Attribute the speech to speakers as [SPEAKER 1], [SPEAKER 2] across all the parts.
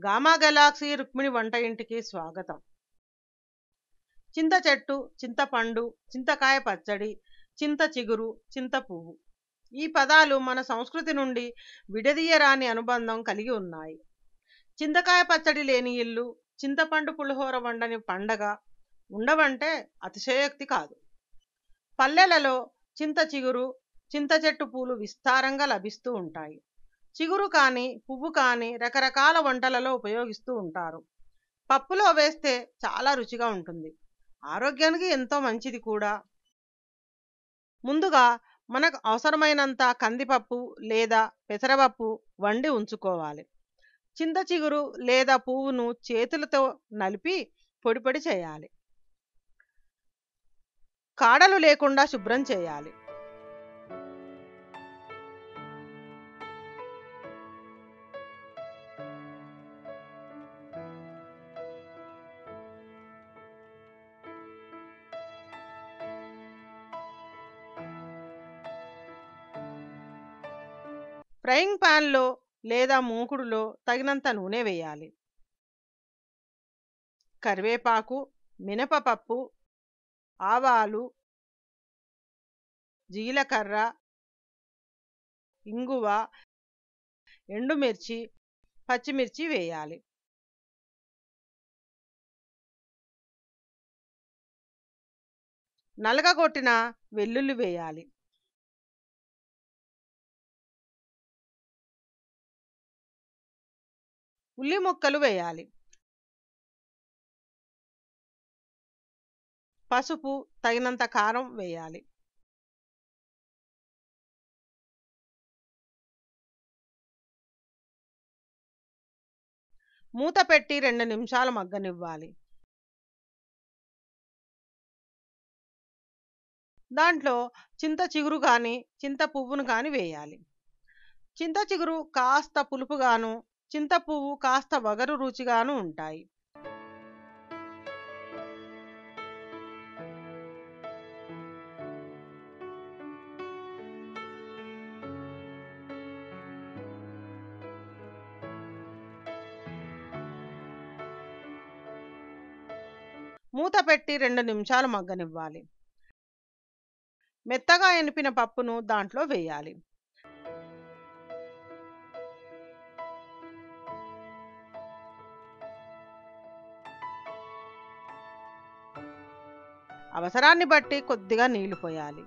[SPEAKER 1] gamma Galaxy Rukmini వంట ఇంటికి స్వాగతం చింత చెట్టు చింతపండు చింతకాయ పచ్చడి చింత చిగురు చింత పువ్వు ఈ పదాలు మన సంస్కృతి నుండి విడదీయరాని అనుబంధం కలిగి ఉన్నాయి చింతకాయ పచ్చడి లేని ఇల్లు చింతపండు పులిహోర వండని పండగ ఉండవంటే అతిశయోక్తి కాదు పల్లెలలో చింత చిగురు చింత చెట్టు పూలు విస్తారంగా లభిస్తూ ఉంటాయి చిగురు కానీ పువ్వు కానీ రకరకాల వంటలలో ఉపయోగిస్తూ ఉంటారు పప్పులో వేస్తే చాలా రుచిగా ఉంటుంది ఆరోగ్యానికి ఎంతో మంచిది కూడా ముందుగా మనకు అవసరమైనంత కందిపప్పు లేదా పెసరపప్పు వండి ఉంచుకోవాలి చింత చిగురు లేదా పువ్వును చేతులతో నలిపి పొడి పొడి చేయాలి కాడలు లేకుండా శుభ్రం చేయాలి ఫ్రైయింగ్ ప్యాన్లో లేదా మూకుడులో తగినంత నూనె వేయాలి కరివేపాకు మినపపప్పు ఆవాలు జీలకర్ర ఇంగువ ఎండుమిర్చి పచ్చిమిర్చి వేయాలి నలగగొట్టిన వెల్లుల్లి వేయాలి ఉల్లి ముక్కలు వేయాలి పసుపు తగినంత కారం వేయాలి మూత పెట్టి రెండు నిమిషాలు మగ్గనివ్వాలి దాంట్లో చింత చిగురు కానీ చింత పువ్వును కానీ వేయాలి చింత చిగురు కాస్త పులుపుగాను చింత పువ్వు కాస్త వగరు రుచిగాను ఉంటాయి మూత పెట్టి రెండు నిమిషాలు మగ్గనివ్వాలి మెత్తగా ఎనిపిన పప్పును దాంట్లో వేయాలి అవసరాన్ని బట్టి కొద్దిగా నీళ్లు పోయాలి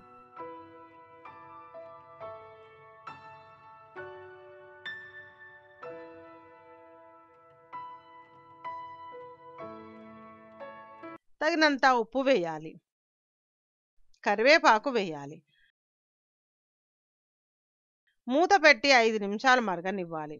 [SPEAKER 1] తగినంత ఉప్పు వేయాలి కరివేపాకు వేయాలి మూత పెట్టి ఐదు నిమిషాలు మరగనివ్వాలి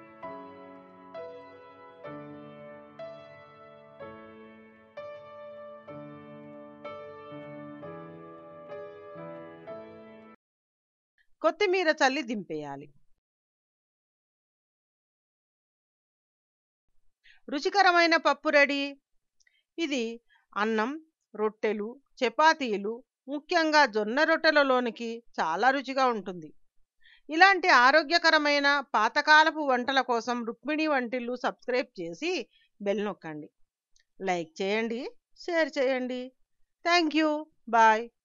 [SPEAKER 1] కొత్తిమీర చల్లి దింపేయాలి రుచికరమైన పప్పు రెడీ ఇది అన్నం రొట్టెలు చపాతీలు ముఖ్యంగా జొన్న రొట్టెలలోనికి చాలా రుచిగా ఉంటుంది ఇలాంటి ఆరోగ్యకరమైన పాతకాలపు వంటల కోసం రుక్మిణి వంటిల్లు సబ్స్క్రైబ్ చేసి బెల్ నొక్కండి లైక్ చేయండి షేర్ చేయండి థ్యాంక్ యూ బాయ్